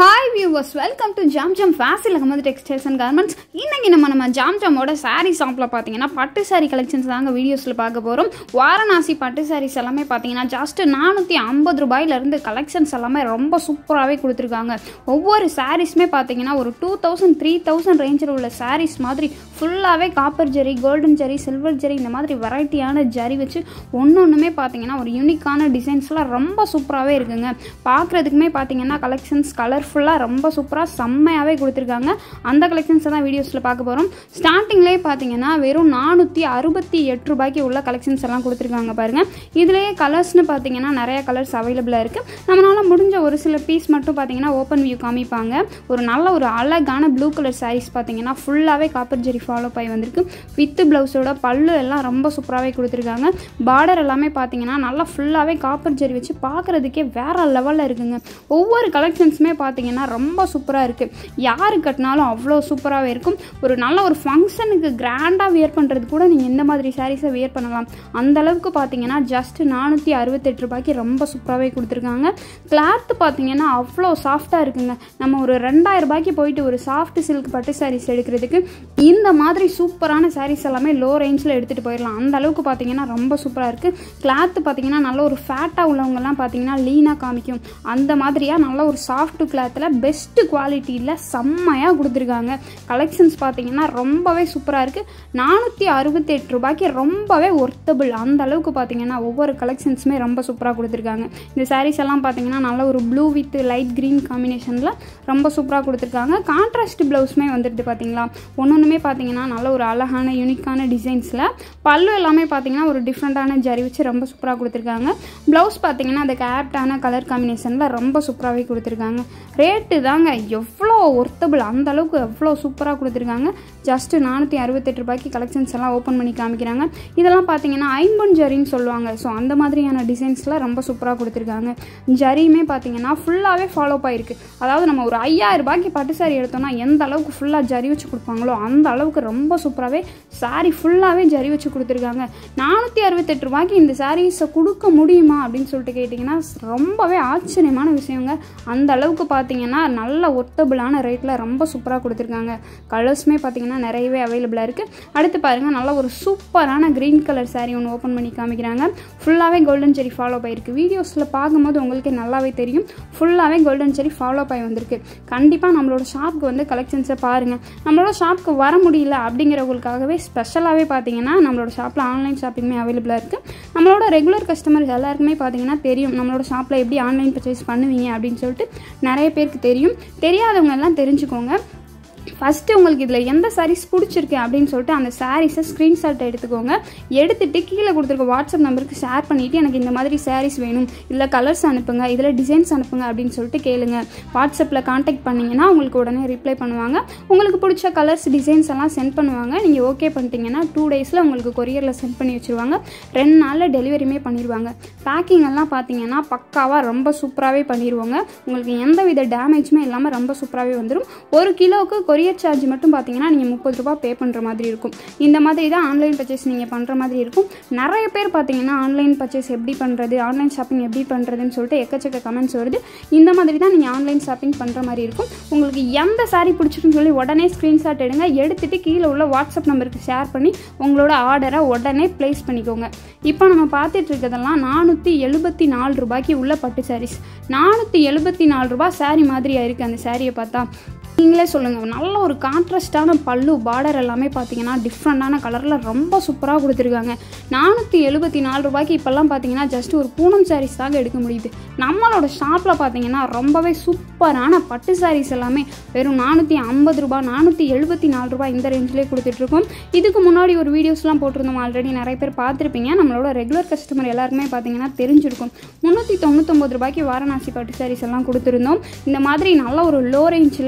hi viewers welcome to Zam Zam Fazil Ahmed textiles and garments இன்னைக்கு நம்ம நம்ம ஜாம் ஜாமோட saree ஷாப்பில் பார்த்தீங்கன்னா பட்டு saree கலெக்ஷன்ஸ் தாங்க வீடியோஸில் பார்க்க போகிறோம் வாரணாசி பட்டு sarees எல்லாமே பார்த்தீங்கன்னா ஜஸ்ட் நானூற்றி ஐம்பது ரூபாயிலேருந்து கலெக்ஷன்ஸ் எல்லாமே ரொம்ப சூப்பராகவே கொடுத்துருக்காங்க ஒவ்வொரு சாரீஸுமே பார்த்தீங்கன்னா ஒரு டூ தௌசண்ட் த்ரீ தௌசண்ட் ரேஞ்சில் உள்ள sarees மாதிரி ஃபுல்லாகவே copper zari golden zari silver zari இந்த மாதிரி வெரைட்டியான ஜரி வச்சு ஒன்று ஒன்றுமே பார்த்தீங்கன்னா ஒரு யூனிக்கான டிசைன்ஸ்லாம் ரொம்ப சூப்பராகவே இருக்குங்க பார்க்குறதுக்குமே பார்த்தீங்கன்னா கலெக்ஷன்ஸ் கலர்ஃபுல்லாக ரொம்ப சூப்பராக செம்மையாகவே கொடுத்துருக்காங்க அந்த கலெக்ஷன்ஸை தான் வீடியோஸில் பார்க்க போகிறோம் ஸ்டார்டிங்லேயே பார்த்தீங்கன்னா வெறும் நானூற்றி அறுபத்தி எட்டு ரூபாய்க்கு உள்ள கலெக்ஷன்ஸ் எல்லாம் கொடுத்துருக்காங்க பாருங்கள் இதுலேயே கலர்ஸ்னு பார்த்தீங்கன்னா நிறைய கலர்ஸ் அவைலபிளாக இருக்குது நம்மளால் முடிஞ்ச ஒரு சில பீஸ் மட்டும் பார்த்தீங்கன்னா ஓப்பன் வியூ காமிப்பாங்க ஒரு நல்ல ஒரு அழகான ப்ளூ கலர் சாரீஸ் பார்த்தீங்கன்னா ஃபுல்லாகவே காப்பர் ஜெரி ஃபாலோ ஆகி வந்திருக்கு வித் ப்ளவுஸோட பல்லு எல்லாம் ரொம்ப சூப்பராகவே கொடுத்துருக்காங்க பார்டர் எல்லாமே பார்த்தீங்கன்னா நல்லா ஃபுல்லாகவே காப்பர் ஜெரி வச்சு பார்க்குறதுக்கே வேற லெவலில் இருக்குங்க ஒவ்வொரு கலெக்ஷன்ஸுமே பார்த்தீங்கன்னா ரொம்ப சூப்பராக இருக்குது யாரு கட்டினாலும் அவ்வளோ சூப்பராகவே இருக்கும் ஒரு நல்ல ஒரு ஃபங்க்ஷனுக்கு கிராண்டாக வியர் பண்ணுறது கூட நீங்கள் இந்த மாதிரி சாரீஸை வியர் பண்ணலாம் அந்த அளவுக்கு பார்த்தீங்கன்னா ஜஸ்ட் நானூற்றி அறுபத்தெட்டு ரூபாய்க்கு ரொம்ப சூப்பராகவே கொடுத்துருக்காங்க கிளாத் பார்த்தீங்கன்னா அவ்வளோ சாஃப்டாக இருக்குங்க நம்ம ஒரு ரெண்டாயிரம் ரூபாய்க்கு போயிட்டு ஒரு சாஃப்ட் சில்க் பட்டு சாரீஸ் எடுக்கிறதுக்கு இந்த மாதிரி சூப்பரான சாரீஸ் எல்லாமே லோ ரேஞ்சில் எடுத்துகிட்டு போயிடலாம் அந்த அளவுக்கு பார்த்தீங்கன்னா ரொம்ப சூப்பராக இருக்குது கிளாத் பார்த்தீங்கன்னா நல்ல ஒரு ஃபேட்டாக உள்ளவங்கலாம் பார்த்தீங்கன்னா லீனாக காமிக்கும் அந்த மாதிரியாக நல்ல ஒரு சாஃப்ட் கிளாத்தில் பெஸ்ட் குவாலிட்டியில் செம்மையாக கொடுத்துருக்காங்க கலெக்ஷன்ஸ் பார்த்தீங்கன்னா ரொம்பவே சூப்பராக இருக்குது நானூற்றி அறுபத்தெட்டு ரூபாய்க்கு ரொம்பவே ஒர்த்தபிள் அந்த அளவுக்கு பார்த்தீங்கன்னா ஒவ்வொரு கலெக்ஷன்ஸுமே ரொம்ப சூப்பராக கொடுத்துருக்காங்க இந்த சாரீஸ் எல்லாம் பார்த்தீங்கன்னா நல்ல ஒரு ப்ளூ வித் லைட் க்ரீன் காம்பினேஷனில் ரொம்ப சூப்பராக கொடுத்துருக்காங்க கான்ட்ராஸ்ட் ப்ளவுஸுமே வந்துடுது பார்த்தீங்களா ஒன்று ஒன்றுமே பார்த்தீங்கன்னா நல்ல ஒரு அழகான யூனிக்கான டிசைன்ஸில் பல்லு எல்லாமே பார்த்தீங்கன்னா ஒரு டிஃப்ரெண்ட்டான ஜரி வச்சு ரொம்ப சூப்பராக கொடுத்துருக்காங்க ப்ளவுஸ் பார்த்தீங்கன்னா அதுக்கு ஆப்டான கலர் காம்பினேஷனில் ரொம்ப சூப்பராகவே கொடுத்துருக்காங்க ரேட்டு தாங்க எவ்வளோ ஒர்த்தபிள் அந்த அளவுக்கு எவ்வளோ சூப்பராக கொடுத்துருக்காங்க ஜஸ்ட்டு நானூற்றி அறுபத்தெட்டு ரூபாய்க்கு கலெக்ஷன்ஸ் எல்லாம் ஓப்பன் பண்ணி காமிக்கிறாங்க இதெல்லாம் பார்த்தீங்கன்னா ஐம்பன் ஜரின்னு சொல்லுவாங்க ஸோ அந்த மாதிரியான டிசைன்ஸ்லாம் ரொம்ப சூப்பராக கொடுத்துருக்காங்க ஜரியுமே பார்த்தீங்கன்னா ஃபுல்லாகவே ஃபாலோ ஆயிருக்கு அதாவது நம்ம ஒரு ஐயாயிரம் ரூபாய்க்கு பட்டு சாரி எடுத்தோம்னா எந்த அளவுக்கு ஃபுல்லாக ஜரி வச்சு கொடுப்பாங்களோ அந்த அளவுக்கு ரொம்ப சூப்பராகவே சாரி ஃபுல்லாகவே ஜரி வச்சு கொடுத்துருக்காங்க நானூற்றி அறுபத்தெட்டு ரூபாய்க்கு இந்த சாரீஸை கொடுக்க முடியுமா அப்படின்னு சொல்லிட்டு கேட்டிங்கன்னா ரொம்பவே ஆச்சரியமான விஷயங்க அந்த அளவுக்கு பார்த்தீங்கன்னா நல்ல ஒர்த்தபிளான ரேட்டில் ரொம்ப சூப்பராக கொடுத்துருக்காங்க கலர்ஸுமே பார்த்தீங்கன்னா நிறையவே அவைலபிளாக இருக்குது அடுத்து பாருங்கள் நல்ல ஒரு சூப்பரான க்ரீன் கலர் saree ஒன்று ஓப்பன் பண்ணி காமிக்கிறாங்க ஃபுல்லாகவே கோல்டன் செரி ஃபாலோ ஆயிருக்கு வீடியோஸில் பார்க்கும்போது உங்களுக்கு நல்லாவே தெரியும் ஃபுல்லாகவே கோல்டன் செரி ஃபாலோ ஆகி வந்திருக்கு கண்டிப்பாக நம்மளோட ஷாப்புக்கு வந்து கலெக்ஷன்ஸை பாருங்கள் நம்மளோட ஷாப்புக்கு வர முடியல அப்படிங்கிறவங்களுக்காகவே ஸ்பெஷலாகவே பார்த்தீங்கன்னா நம்மளோட ஷாப்பில் ஆன்லைன் ஷாப்பிங்குமே அவைலபிளாக இருக்குது நம்மளோட ரெகுலர் கஸ்டமர்ஸ் எல்லாருக்குமே பார்த்தீங்கன்னா தெரியும் நம்மளோட ஷாப்பில் எப்படி ஆன்லைன் பர்ச்சேஸ் பண்ணுவீங்க அப்படின்னு சொல்லிட்டு நிறைய பேருக்கு தெரியும் தெரியாதவங்க எல்லாம் தெரிஞ்சுக்கோங்க ஃபஸ்ட்டு உங்களுக்கு இதில் எந்த சாரீஸ் பிடிச்சிருக்கு அப்படின்னு சொல்லிட்டு அந்த சாரீஸை ஸ்க்ரீன்ஷாட் எடுத்துக்கோங்க எடுத்துகிட்டு கீழே கொடுத்துருக்க வாட்ஸ்அப் நம்பருக்கு ஷேர் பண்ணிவிட்டு எனக்கு இந்த மாதிரி சாரீஸ் வேணும் இல்லை கலர்ஸ் அனுப்புங்க இதில் டிசைன்ஸ் அனுப்புங்க அப்படின்னு சொல்லிட்டு கேளுங்க வாட்ஸ்அப்பில் காண்டாக்ட் பண்ணிங்கன்னா உங்களுக்கு உடனே ரிப்ளை பண்ணுவாங்க உங்களுக்கு பிடிச்ச கலர்ஸ் டிசைன்ஸ் எல்லாம் சென்ட் பண்ணுவாங்க நீங்கள் ஓகே பண்ணிட்டீங்கன்னா டூ டேஸில் உங்களுக்கு கொரியரில் சென்ட் பண்ணி வச்சுருவாங்க ரெண்டு நாளில் டெலிவரியுமே பண்ணிடுவாங்க பேக்கிங் எல்லாம் பார்த்தீங்கன்னா பக்காவாக ரொம்ப சூப்பராகவே பண்ணிடுவாங்க உங்களுக்கு எந்த வித டேமேஜுமே இல்லாமல் ரொம்ப சூப்பராகவே வந்துடும் ஒரு கிலோவுக்கு கொரியர் சார்ஜ் மட்டும் பார்த்தீங்கன்னா நீங்கள் முப்பது ரூபா பே பண்ணுற மாதிரி இருக்கும் இந்த மாதிரி தான் ஆன்லைன் பர்ச்சேஸ் நீங்கள் பண்ணுற மாதிரி இருக்கும் நிறைய பேர் பார்த்தீங்கன்னா ஆன்லைன் பர்ச்சேஸ் எப்படி பண்ணுறது ஆன்லைன் ஷாப்பிங் எப்படி பண்ணுறதுன்னு சொல்லிட்டு எக்கச்சக்க கமெண்ட்ஸ் வருது இந்த மாதிரி தான் நீங்கள் ஆன்லைன் ஷாப்பிங் பண்ணுற மாதிரி இருக்கும் உங்களுக்கு எந்த சாரீ பிடிச்சிருக்குன்னு சொல்லி உடனே ஸ்க்ரீன்ஷாட் எடுங்க எடுத்துகிட்டு கீழே உள்ள வாட்ஸ்அப் நம்பருக்கு ஷேர் பண்ணி உங்களோட ஆர்டரை உடனே ப்ளேஸ் பண்ணிக்கோங்க இப்போ நம்ம பார்த்துட்டு இருக்கிறதெல்லாம் நானூற்றி எழுபத்தி நாலு ரூபாய்க்கு உள்ள பட்டு சாரீஸ் நானூற்றி எழுபத்தி நாலு ரூபாய் சாரீ மாதிரியாக இருக்குது அந்த சாரியை பார்த்தா நீங்களே சொல்லுங்கள் நல்ல ஒரு கான்ட்ராஸ்டான பல்லு பார்டர் எல்லாமே பார்த்தீங்கன்னா டிஃப்ரெண்ட்டான கலரில் ரொம்ப சூப்பராக கொடுத்துருக்காங்க நானூற்றி எழுபத்தி நாலு ரூபாய்க்கு இப்போல்லாம் பார்த்தீங்கன்னா ஜஸ்ட் ஒரு பூனம் சாரீஸ் தாங்க எடுக்க முடியுது நம்மளோட ஷாப்பில் பார்த்தீங்கன்னா ரொம்பவே சூப்பரான பட்டு சாரீஸ் எல்லாமே வெறும் நானூற்றி ஐம்பது ரூபாய் நானூற்றி எழுபத்தி நாலு ரூபாய் இந்த ரேஞ்சிலே கொடுத்துட்ருக்கோம் இதுக்கு முன்னாடி ஒரு வீடியோஸ்லாம் போட்டிருந்தோம் ஆல்ரெடி நிறைய பேர் பார்த்துருப்பீங்க நம்மளோட ரெகுலர் கஸ்டமர் எல்லாருக்குமே பார்த்தீங்கன்னா தெரிஞ்சிருக்கும் முந்நூற்றி தொண்ணூத்தொம்பது ரூபாய்க்கு வாரணாசி பட்டு சாரீஸ் எல்லாம் கொடுத்துருந்தோம் இந்த மாதிரி நல்ல ஒரு லோ ரேஞ்சில்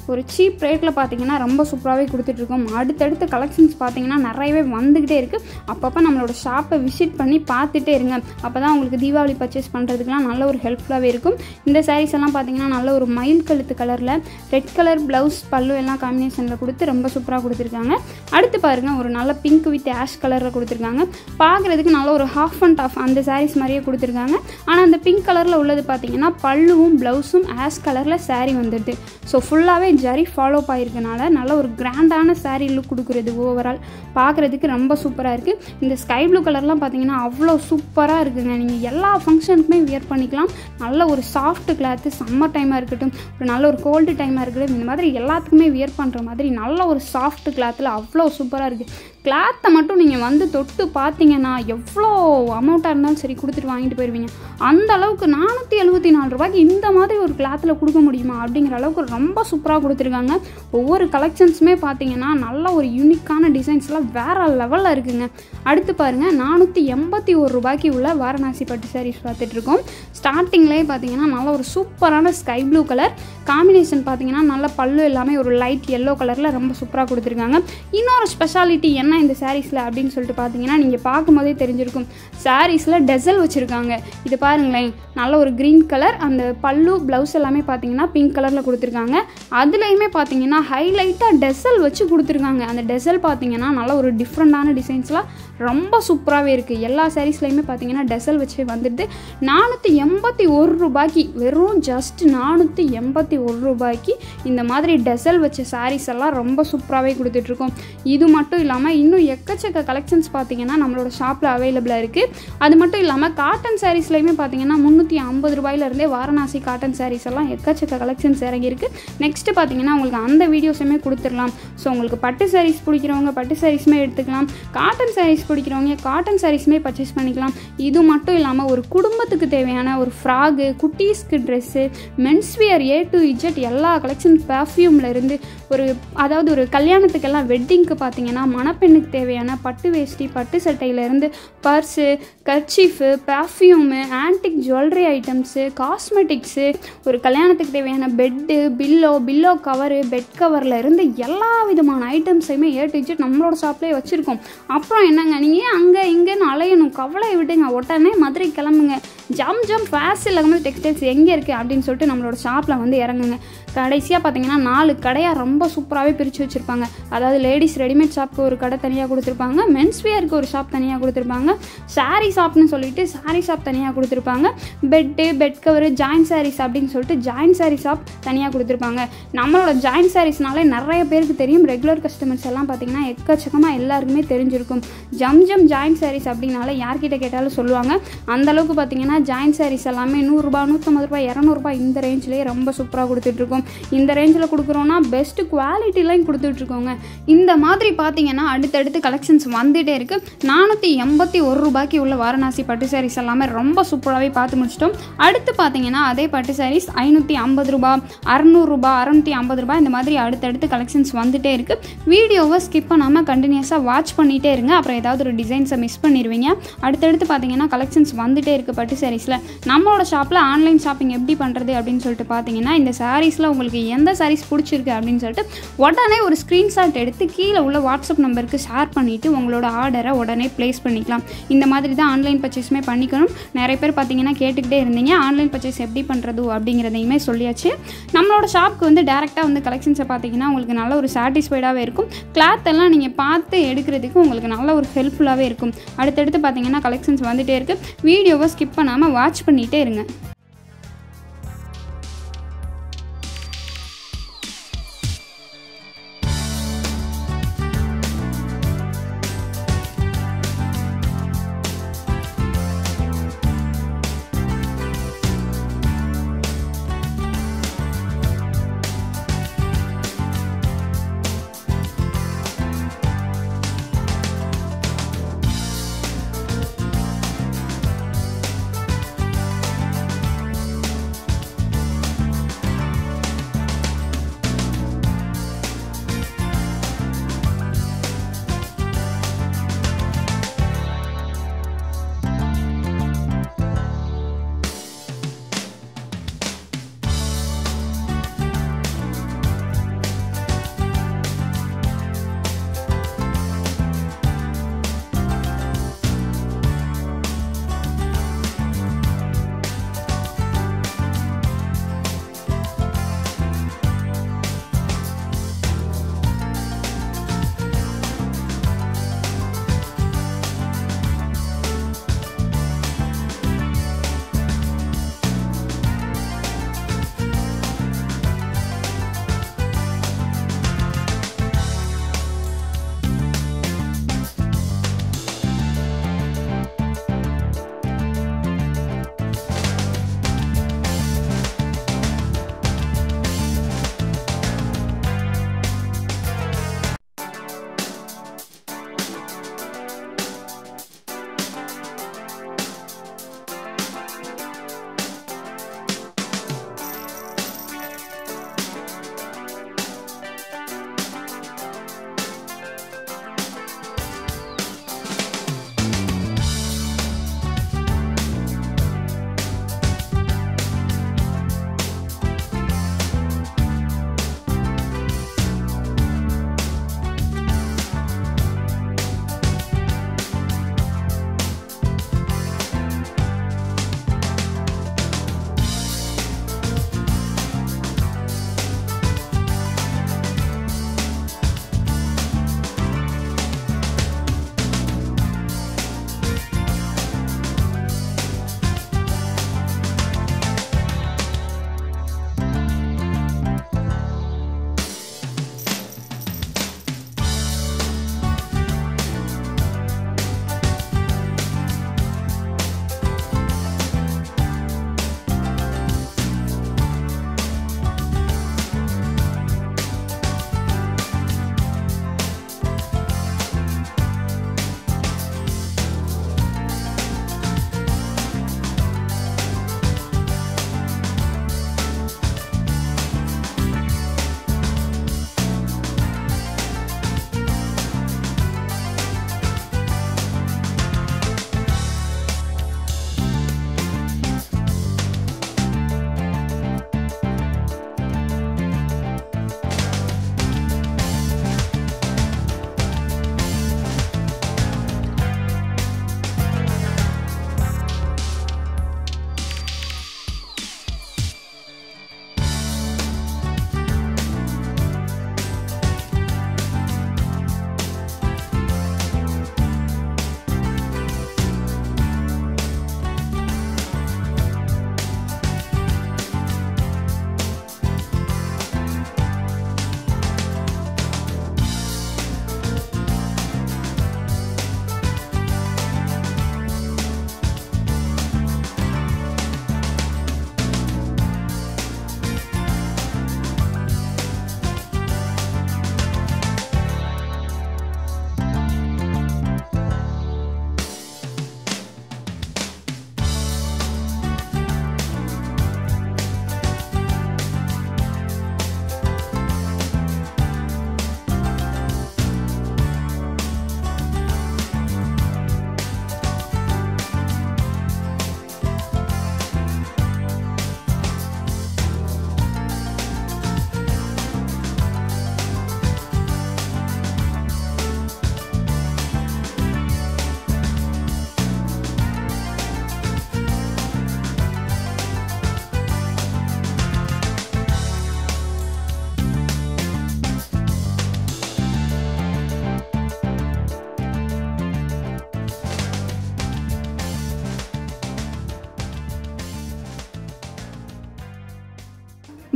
ஒரு சீப் ரேட்டில் பார்த்தீங்கன்னா ரொம்ப சூப்பராகவே கொடுத்துட்ருக்கோம் அடுத்தடுத்த கலெக்ஷன்ஸ் பார்த்தீங்கன்னா நிறையவே வந்துக்கிட்டே இருக்குது அப்பப்போ நம்மளோட ஷாப்பை விசிட் பண்ணி பார்த்துட்டே இருங்க அப்போ தான் உங்களுக்கு தீபாவளி பர்ச்சேஸ் பண்ணுறதுக்குலாம் நல்ல ஒரு ஹெல்ப்ஃபுல்லாகவே இருக்கும் இந்த சாரீஸ் எல்லாம் பார்த்தீங்கன்னா நல்ல ஒரு மயில் கழுத்து கலரில் ரெட் கலர் ப்ளவுஸ் பல்லு எல்லாம் காம்பினேஷனில் கொடுத்து ரொம்ப சூப்பராக கொடுத்துருக்காங்க அடுத்து பாருங்கள் ஒரு நல்ல பிங்க் வித் ஆஷ் கலரில் கொடுத்துருக்காங்க பார்க்குறதுக்கு நல்ல ஒரு ஹாஃப் அண்ட் ஆஃப் அந்த சாரீஸ் மாதிரியே கொடுத்துருக்காங்க ஆனால் அந்த பிங்க் கலரில் உள்ளது பார்த்தீங்கன்னா பல்லுவும் ப்ளவுஸும் ஆஷ் கலரில் saree வந்துடுது ஸோ ஃபுல்லாகவே ஜரி ஃபாலோ ஆகிருக்கனால நல்ல ஒரு கிராண்டான saree லுக் கொடுக்குறது ஓவரால் பார்க்குறதுக்கு ரொம்ப சூப்பராக இருக்குது இந்த ஸ்கை ப்ளூ கலர்லாம் பார்த்தீங்கன்னா அவ்வளோ சூப்பராக இருக்குங்க நீங்கள் எல்லா ஃபங்க்ஷனுக்குமே வியர் பண்ணிக்கலாம் நல்ல ஒரு சாஃப்ட் கிளாத்து சம்மர் டைமாக இருக்கட்டும் ஒரு நல்ல ஒரு கோல்டு டைமாக இருக்கட்டும் இந்த மாதிரி எல்லாத்துக்குமே வியர் பண்ணுற மாதிரி நல்ல ஒரு சாஃப்ட் கிளாத்தில் அவ்வளோ சூப்பராக இருக்குது கிளாத்தை மட்டும் நீங்கள் வந்து தொட்டு பார்த்தீங்கன்னா எவ்வளோ அமௌண்ட்டாக இருந்தாலும் சரி கொடுத்துட்டு வாங்கிட்டு போயிடுவீங்க அந்த அளவுக்கு நானூற்றி எழுபத்தி நாலு ரூபாய்க்கு இந்த மாதிரி ஒரு கிளாத்தில் கொடுக்க முடியுமா அப்படிங்கிற அளவுக்கு ரொம்ப சூப்பராக கொடுத்துருக்காங்க ஒவ்வொரு கலெக்ஷன்ஸுமே பார்த்தீங்கன்னா நல்ல ஒரு யூனிக்கான டிசைன்ஸ்லாம் வேறு லெவலில் இருக்குங்க அடுத்து பாருங்கள் நானூற்றி எண்பத்தி ஒரு ரூபாய்க்கு உள்ள வாரணாசி பட்டு சாரீஸ் பார்த்துட்ருக்கோம் ஸ்டார்டிங்லேயே பார்த்தீங்கன்னா நல்ல ஒரு சூப்பரான ஸ்கை ப்ளூ கலர் காம்பினேஷன் பார்த்தீங்கன்னா நல்ல பல்லு எல்லாமே ஒரு லைட் எல்லோ கலரில் ரொம்ப சூப்பராக கொடுத்துருக்காங்க இன்னொரு ஸ்பெஷாலிட்டி என்ன இந்த சாரீஸில் அப்படின்னு சொல்லிட்டு பார்த்தீங்கன்னா நீங்கள் பார்க்கும்போதே தெரிஞ்சிருக்கும் சாரீஸில் டெசல் வச்சுருக்காங்க இது பாருங்களேன் நல்ல ஒரு க்ரீன் கலர் அந்த பல்லு ப்ளவுஸ் எல்லாமே பார்த்தீங்கன்னா பிங்க் கலரில் கொடுத்துருக்காங்க அதுலேயுமே பார்த்தீங்கன்னா ஹைலைட்டாக டெசல் வச்சு கொடுத்துருக்காங்க அந்த டெசல் பார்த்தீங்கன்னா நல்ல ஒரு டிஃப்ரெண்ட்டான டிசைன்ஸ்லாம் ரொம்ப சூப்பராகவே இருக்குது எல்லா சாரீஸ்லையுமே பார்த்தீங்கன்னா டெசல் வச்சு வந்துடுது நானூற்றி எண்பத்தி ஒரு ரூபாய்க்கு வெறும் ஜஸ்ட் நானூற்றி எண்பத்தி ஒரு ரூபாய்க்கு இந்த மாதிரி டெசல் வச்ச சாரீஸ் எல்லாம் ரொம்ப சூப்பராகவே கொடுத்துட்ருக்கோம் இது மட்டும் இல்லாமல் இன்னும் எக்கச்சக்க கலெக்ஷன்ஸ் பார்த்தீங்கன்னா நம்மளோட ஷாப்பில் அவைலபிளாக இருக்குது அது மட்டும் இல்லாமல் காட்டன் சாரீஸ்லையுமே பார்த்தீங்கன்னா முந்நூற்றி ஐம்பது ரூபாயிலிருந்தே வாரணாசி காட்டன் சாரீஸ் எல்லாம் எக்கச்சக்க கலெக்ஷன்ஸ் இறங்கியிருக்கு நெக்ஸ்ட்டு பார்த்தீங்கன்னா உங்களுக்கு அந்த வீடியோஸுமே கொடுத்துடலாம் ஸோ உங்களுக்கு பட்டு சாரீஸ் பிடிக்கிறவங்க பட்டு சாரீஸுமே எடுத்துக்கலாம் காட்டன் சாரீஸ் பிடிக்கிறவங்க காட்டன் சாரீஸுமே பர்ச்சேஸ் பண்ணிக்கலாம் இது மட்டும் இல்லாமல் ஒரு குடும்பத்துக்கு தேவையான ஒரு ஃப்ராகு குட்டீஸ்க்கு dress menswear A to Z எல்லா கலெக்ஷன் பெர்ஃப்யூமில் இருந்து ஒரு அதாவது ஒரு கல்யாணத்துக்கெல்லாம் வெட்டிங்க்கு பார்த்தீங்கன்னா மணப்பெண்ணுக்கு தேவையான பட்டு வேஷ்டி பட்டு சட்டையிலேருந்து purse kerchief perfume antique jewellery items cosmetics ஒரு கல்யாணத்துக்கு தேவையான bed pillow pillow cover bed கவரில் இருந்து எல்லா விதமான ஐட்டம்ஸையுமே ஏ டு இஜெட் நம்மளோட ஷாப்லேயே வச்சுருக்கோம் அப்புறம் என்னங்க நீங்கள் அங்கே இங்கேன்னு அலையணும் கவலை விடுங்க உடனே மதுரை கிளம்புங்க ஜம் ஜம் ஃபேஷன் லெகமல் டெக்ஸ்டைல்ஸ் எங்கே இருக்குது அப்படின்னு சொல்லிட்டு நம்மளோட ஷாப்பில் வந்து இறங்குங்க கடைசியாக பார்த்தீங்கன்னா நாலு கடையாக ரொம்ப சூப்பராகவே பிரித்து வச்சுருப்பாங்க அதாவது லேடிஸ் ரெடிமேட் ஷாப்புக்கு ஒரு கடை தனியாக கொடுத்துருப்பாங்க மென்ஸ் வியருக்கு ஒரு ஷாப் தனியாக கொடுத்துருப்பாங்க சாரீ ஷாப்னு சொல்லிட்டு சாரீ ஷாப் தனியாக கொடுத்துருப்பாங்க bed bed cover joint sarees அப்படின்னு சொல்லிட்டு ஜாயின்ட் சாரீ ஷாப் தனியாக கொடுத்துருப்பாங்க நம்மளோட ஜாயின்ட் சாரீஸ்னாலே நிறைய பேருக்கு தெரியும் ரெகுலர் கஸ்டமர்ஸ் எல்லாம் பார்த்தீங்கன்னா எக்கச்சக்கமாக எல்லாருக்குமே தெரிஞ்சிருக்கும் ஜம் ஜம் ஜாயின்ட் சாரீஸ் அப்படின்னாலே யார்கிட்ட கேட்டாலும் சொல்லுவாங்க அந்த அளவுக்கு பார்த்தீங்கன்னா ஜாயின்ட் சாரீஸ் எல்லாமே நூறுரூபா நூற்றம்பது ரூபாய் இரநூறுபா இந்த ரேஞ்சிலேயே ரொம்ப சூப்பராக கொடுத்துட்ருக்கோம் இந்த ரேஞ்சில் கொடுக்குறோன்னா பெஸ்ட் குவாலிட்டிலையும் கொடுத்துட்ருக்கோங்க இந்த மாதிரி பார்த்தீங்கன்னா அடுத்தடுத்து கலெக்ஷன்ஸ் வந்துகிட்டே இருக்குது நானூற்றி எண்பத்தி ஒரு ரூபாய்க்கு உள்ள வாரணாசி பட்டு சாரீஸ் எல்லாமே ரொம்ப சூப்பராகவே பார்த்து முடிச்சிட்டோம் அடுத்து பார்த்தீங்கன்னா அதே பட்டு சாரீஸ் ஐநூற்றி ஐம்பது ரூபா அறநூறுபா அறநூற்றி ஐம்பது ரூபாய் இந்த மாதிரி அடுத்தடுத்து கலெக்ஷன்ஸ் வந்துட்டே இருக்குது வீடியோவை ஸ்கிப் பண்ணாமல் கண்டினியூஸாக வாட்ச் பண்ணிகிட்டே இருங்க அப்புறம் ஏதாவது ஒரு டிசைன்ஸை மிஸ் பண்ணிடுவீங்க அடுத்தடுத்து பார்த்தீங்கன்னா கலெக்ஷன்ஸ் வந்துட்டே இருக்குது பட்டு சாரீஸில் நம்மளோட ஷாப்பில் ஆன்லைன் ஷாப்பிங் எப்படி பண்ணுறது அப்படின்னு சொல்லிட்டு பார்த்தீங்கன்னா இந்த சாரீஸில் உங்களுக்கு எந்த சாரீஸ் பிடிச்சிருக்கு அப்படின்னு சொல்லிட்டு உடனே ஒரு ஸ்க்ரீன்ஷாட் எடுத்து கீழே உள்ள வாட்ஸ்அப் நம்பருக்கு ஷேர் பண்ணிவிட்டு உங்களோட ஆர்டரை உடனே ப்ளேஸ் பண்ணிக்கலாம் இந்த மாதிரி தான் ஆன்லைன் பர்ச்சேஸுமே பண்ணிக்கணும் நிறைய பேர் பார்த்தீங்கன்னா கேட்டுக்கிட்டே இருந்தீங்க ஆன்லைன் பர்ச்சேஸ் எப்படி பண்ணுறது அப்படிங்கிறதையுமே சொல்லியாச்சு நம்மளோட ஷாப்க்கு வந்து டேரெக்டாக வந்து கலெக்ஷன்ஸை பார்த்தீங்கன்னா உங்களுக்கு நல்ல ஒரு சாட்டிஸ்ஃபைடாகவே இருக்கும் கிளாத் எல்லாம் நீங்கள் பார்த்து எடுக்கிறதுக்கு உங்களுக்கு நல்ல ஒரு ஹெல்ப்ஃபுல்லாகவே இருக்கும் அடுத்தடுத்து பார்த்தீங்கன்னா கலெக்ஷன்ஸ் வந்துகிட்டே இருக்குது வீடியோவை ஸ்கிப் பண்ணாமல் வாட்ச் பண்ணிகிட்டே இருங்க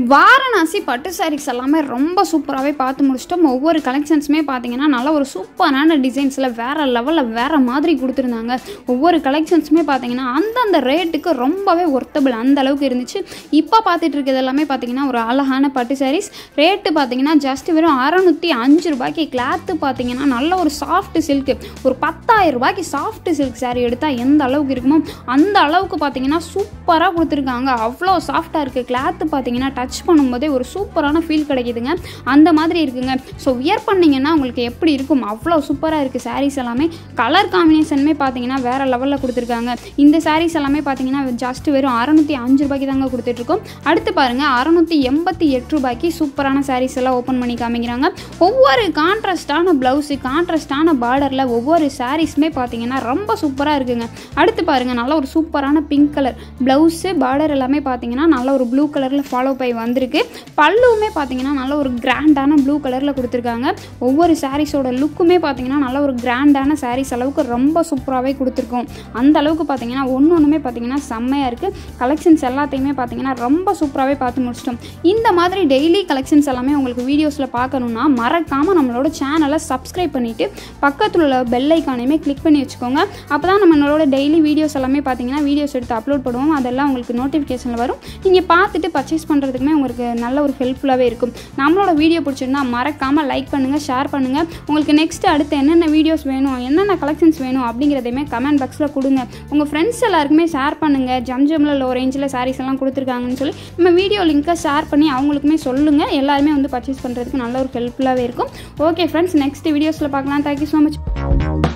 வாரணாசி பட்டு சாரீஸ் எல்லாமே ரொம்ப சூப்பராகவே பார்த்து முடிச்சிட்டோம் ஒவ்வொரு கலெக்ஷன்ஸுமே பார்த்தீங்கன்னா நல்ல ஒரு சூப்பரான டிசைன்ஸில் வேறு லெவலில் வேறு மாதிரி கொடுத்துருந்தாங்க ஒவ்வொரு கலெக்ஷன்ஸுமே பார்த்தீங்கன்னா அந்தந்த ரேட்டுக்கு ரொம்பவே ஒர்த்தபிள் அந்த அளவுக்கு இருந்துச்சு இப்போ பார்த்துட்டு இருக்கிறது எல்லாமே பார்த்தீங்கன்னா ஒரு அழகான பட்டு சாரீஸ் ரேட்டு பார்த்தீங்கன்னா ஜஸ்ட் வெறும் அறநூற்றி அஞ்சு ரூபாய்க்கு கிளாத்து பார்த்தீங்கன்னா நல்ல ஒரு சாஃப்ட் சில்க்கு ஒரு பத்தாயிரம் ரூபாய்க்கு சாஃப்ட் சில்க் saree எடுத்தால் எந்த அளவுக்கு இருக்குமோ அந்த அளவுக்கு பார்த்தீங்கன்னா சூப்பராக கொடுத்துருக்காங்க அவ்வளோ சாஃப்டாக இருக்குது கிளாத்து பார்த்தீங்கன்னா டச் பண்ணும்போதே ஒரு சூப்பரான ஃபீல் கிடைக்குதுங்க அந்த மாதிரி இருக்குங்க ஸோ வியர் பண்ணிங்கன்னா உங்களுக்கு எப்படி இருக்கும் அவ்வளோ சூப்பராக இருக்குது sarees எல்லாமே கலர் காம்பினேஷனுமே பார்த்தீங்கன்னா வேறு லெவலில் கொடுத்துருக்காங்க இந்த sarees எல்லாமே பார்த்தீங்கன்னா ஜஸ்ட் வெறும் அறநூற்றி அஞ்சு ரூபாய்க்கு தாங்க கொடுத்துட்ருக்கோம் அடுத்து பாருங்கள் அறநூற்றி எண்பத்தி எட்டு ரூபாய்க்கு சூப்பரான sarees எல்லாம் ஓப்பன் பண்ணி காமிக்கிறாங்க ஒவ்வொரு கான்ட்ராஸ்டான ப்ளவுஸு கான்ட்ராஸ்டான பார்டரில் ஒவ்வொரு சாரீஸுமே பார்த்தீங்கன்னா ரொம்ப சூப்பராக இருக்குங்க அடுத்து பாருங்கள் நல்ல ஒரு சூப்பரான பிங்க் கலர் ப்ளவுஸு பார்டர் எல்லாமே பார்த்தீங்கன்னா நல்ல ஒரு ப்ளூ கலரில் ஃபாலோ பை வந்திருக்கு பல்லுவுமே பார்த்தீங்கன்னா நல்ல ஒரு கிராண்டான ப்ளூ கலரில் கொடுத்துருக்காங்க ஒவ்வொரு சாரீஸோட லுக்குமே பார்த்தீங்கன்னா நல்ல ஒரு கிராண்டான சாரீஸ் அளவுக்கு ரொம்ப சூப்பராகவே கொடுத்துருக்கோம் அந்த அளவுக்கு பார்த்தீங்கன்னா ஒன்று ஒன்றுமே பார்த்தீங்கன்னா செம்மையாக இருக்குது கலெக்ஷன்ஸ் எல்லாத்தையுமே பார்த்தீங்கன்னா ரொம்ப சூப்பராகவே பார்த்து முடிச்சிட்டோம் இந்த மாதிரி டெய்லி கலெக்ஷன்ஸ் எல்லாமே உங்களுக்கு வீடியோஸில் பார்க்கணுன்னா மறக்காமல் நம்மளோட சேனலை சப்ஸ்கிரைப் பண்ணிவிட்டு பக்கத்தில் உள்ள பெல் ஐக்கானையுமே கிளிக் பண்ணி வச்சுக்கோங்க அப்போ தான் நம்மளோட டெய்லி வீடியோஸ் எல்லாமே பார்த்தீங்கன்னா வீடியோஸ் எடுத்து அப்லோட் பண்ணுவோம் அதெல்லாம் உங்களுக்கு நோட்டிஃபிகேஷனில் வரும் நீங்கள் பார்த்துட்டு பர்ச்சேஸ் பண்ணுறதுக்குமே உங்களுக்கு நல்ல ஒரு ஹெல்ப்ஃபுல்லாகவே இருக்கும் நம்மளோட வீடியோ பிடிச்சிருந்தா மறக்காமல் லைக் பண்ணுங்கள் ஷேர் பண்ணுங்கள் உங்களுக்கு நெக்ஸ்ட் அடுத்து என்னென்ன வீடியோஸ் வேணும் என்னென்ன கலெக்ஷன்ஸ் வேணும் அப்படிங்கிறதையுமே கமெண்ட் பாக்ஸில் கொடுங்க உங்கள் ஃப்ரெண்ட்ஸ் எல்லாருக்குமே ஷேர் பண்ணுங்கள் ஜம் ஜம்மில் லோ ரேஞ்சில் சாரீஸ் எல்லாம் கொடுத்துருக்காங்கன்னு சொல்லி நம்ம வீடியோ லிங்க்கை ஷேர் பண்ணி அவங்களுக்குமே சொல்லுங்கள் எல்லாருமே வந்து பர்ச்சேஸ் பண்ணுறதுக்கு நல்ல ஒரு ஹெல்ப்ஃபுல்லாகவே இருக்கும் ஓகே ஃப்ரெண்ட்ஸ் நெக்ஸ்ட் வீடியோஸில் பார்க்கலாம் தேங்க்யூ ஸோ மச்